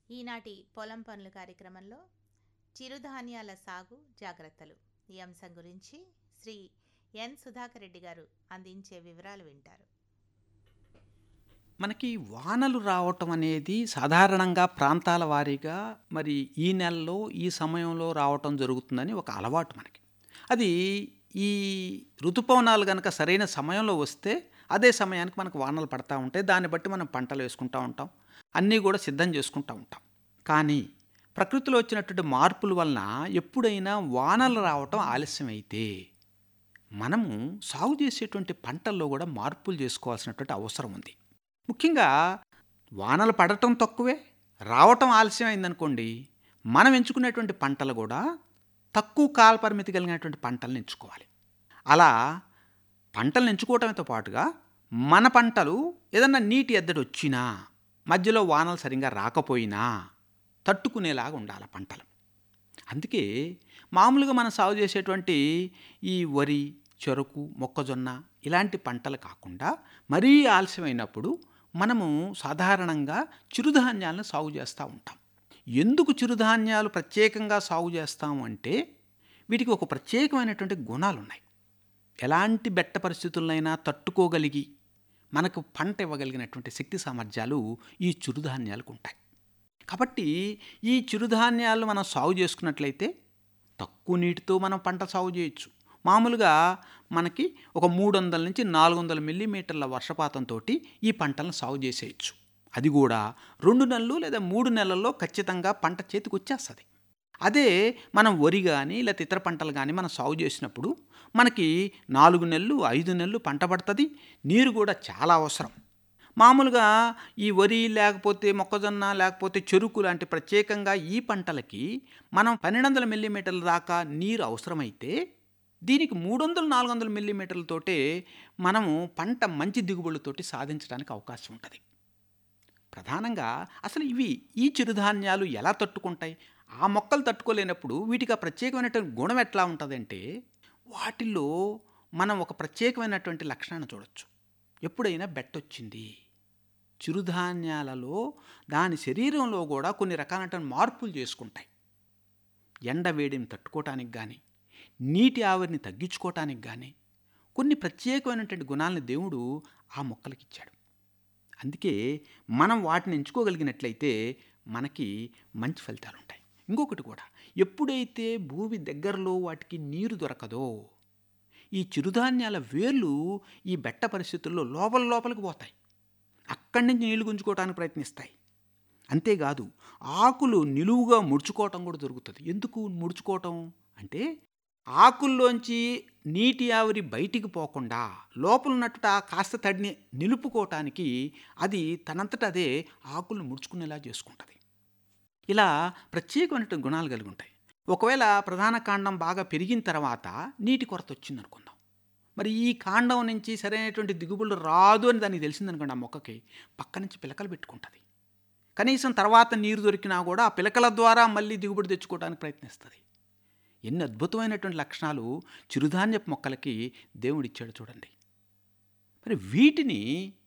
ఈనాటి పొలం పనులు కార్యక్రమంలో చిరుధాన్యాల సాగు జాగ్రత్తలు ఈ అంశం గురించి శ్రీ ఎన్ సుధాకర్ రెడ్డి గారు అందించే వివరాలు వింటారు మనకి వానలు రావటం అనేది సాధారణంగా ప్రాంతాల వారీగా మరి ఈ నెలలో ఈ సమయంలో రావటం జరుగుతుందని ఒక అలవాటు మనకి అది ఈ ఋతుపవనాలు కనుక సరైన సమయంలో వస్తే అదే సమయానికి మనకు వానలు పడతా ఉంటాయి దాన్ని బట్టి మనం పంటలు వేసుకుంటూ ఉంటాం అన్నీ కూడా సిద్ధం చేసుకుంటూ ఉంటాం కానీ ప్రకృతిలో వచ్చినటువంటి మార్పుల వలన ఎప్పుడైనా వానలు రావటం ఆలస్యమైతే మనము సాగు చేసేటువంటి పంటల్లో కూడా మార్పులు చేసుకోవాల్సినటువంటి అవసరం ఉంది ముఖ్యంగా వానలు పడటం తక్కువే రావటం ఆలస్యం అయిందనుకోండి మనం ఎంచుకునేటువంటి పంటలు కూడా తక్కువ కాల పరిమితి కలిగినటువంటి పంటలను ఎంచుకోవాలి అలా పంటలను ఎంచుకోవటంతో పాటుగా మన పంటలు ఏదన్నా నీటి ఎద్దడి వచ్చినా మధ్యలో వానలు సరిగా రాకపోయినా తట్టుకునేలాగా ఉండాలి పంటలు అందుకే మామూలుగా మనం సాగు చేసేటువంటి ఈ వరి చెరుకు మొక్కజొన్న ఇలాంటి పంటలు కాకుండా మరీ ఆలస్యమైనప్పుడు మనము సాధారణంగా చిరుధాన్యాలను సాగు చేస్తూ ఉంటాం ఎందుకు చిరుధాన్యాలు ప్రత్యేకంగా సాగు చేస్తాము అంటే వీటికి ఒక ప్రత్యేకమైనటువంటి గుణాలు ఉన్నాయి ఎలాంటి బెట్ట పరిస్థితులైనా తట్టుకోగలిగి మనకు పంట ఇవ్వగలిగినటువంటి శక్తి సామర్థ్యాలు ఈ చిరుధాన్యాలకు ఉంటాయి కాబట్టి ఈ చిరుధాన్యాలు మనం సాగు చేసుకున్నట్లయితే తక్కువ నీటితో మనం పంట సాగు చేయొచ్చు మామూలుగా మనకి ఒక మూడు వందల నుంచి నాలుగు వందల మిల్లీమీటర్ల వర్షపాతంతో ఈ పంటలను సాగు చేసేయచ్చు అది కూడా రెండు నెలలు లేదా మూడు నెలల్లో ఖచ్చితంగా పంట చేతికి వచ్చేస్తుంది అదే మనం వరి కానీ లేకపోతే ఇతర పంటలు కానీ మనం సాగు చేసినప్పుడు మనకి నాలుగు నెలలు ఐదు నెలలు పంట పడుతుంది నీరు కూడా చాలా అవసరం మామూలుగా ఈ వరి లేకపోతే మొక్కజొన్న లేకపోతే చెరుకు లాంటి ప్రత్యేకంగా ఈ పంటలకి మనం పన్నెండు వందల మిల్లీమీటర్ల దాకా నీరు అవసరమైతే దీనికి మూడు వందలు నాలుగు వందల మిల్లీమీటర్లతోటే మనము పంట మంచి దిగుబడులతోటి సాధించడానికి అవకాశం ఉంటుంది ప్రధానంగా అసలు ఇవి ఈ చిరుధాన్యాలు ఎలా తట్టుకుంటాయి ఆ మొక్కలు తట్టుకోలేనప్పుడు వీటికి ఆ ప్రత్యేకమైనటువంటి గుణం ఎట్లా ఉంటుందంటే వాటిల్లో మనం ఒక ప్రత్యేకమైనటువంటి లక్షణాన్ని చూడొచ్చు ఎప్పుడైనా బెట్టొచ్చింది చిరుధాన్యాలలో దాని శరీరంలో కూడా కొన్ని రకాలైన మార్పులు చేసుకుంటాయి ఎండ వేడిని తట్టుకోవటానికి కానీ నీటి ఆవిరిని తగ్గించుకోవటానికి కానీ కొన్ని ప్రత్యేకమైనటువంటి గుణాలను దేవుడు ఆ మొక్కలకి ఇచ్చాడు అందుకే మనం వాటిని ఎంచుకోగలిగినట్లయితే మనకి మంచి ఫలితాలు ఉంటాయి ఇంకొకటి కూడా ఎప్పుడైతే భూమి దగ్గరలో వాటికి నీరు దొరకదో ఈ చిరుధాన్యాల వేర్లు ఈ బెట్ట పరిస్థితుల్లో లోపల లోపలికి పోతాయి అక్కడి నుంచి నీళ్లు గుంజుకోవడానికి ప్రయత్నిస్తాయి అంతేకాదు ఆకులు నిలువుగా ముడుచుకోవటం కూడా దొరుకుతుంది ఎందుకు ముడుచుకోవటం అంటే ఆకుల్లోంచి నీటి ఆవిరి బయటికి పోకుండా లోపల ఉన్నట్టు ఆ కాస్త తడిని నిలుపుకోవటానికి అది తనంతట అదే ఆకులను ముడుచుకునేలా చేసుకుంటుంది ఇలా ప్రత్యేకమైన గుణాలు కలిగి ఉంటాయి ఒకవేళ ప్రధాన కాండం బాగా పెరిగిన తర్వాత నీటి కొరత వచ్చిందనుకుందాం మరి ఈ కాండం నుంచి సరైనటువంటి దిగుబడులు రాదు అని దానికి తెలిసిందనుకోండి ఆ మొక్కకి పక్క నుంచి పిలకలు పెట్టుకుంటుంది కనీసం తర్వాత నీరు దొరికినా కూడా ఆ పిలకల ద్వారా మళ్ళీ దిగుబడి తెచ్చుకోవడానికి ప్రయత్నిస్తుంది ఎన్ని అద్భుతమైనటువంటి లక్షణాలు చిరుధాన్యపు మొక్కలకి దేవుడిచ్చాడు చూడండి మరి వీటిని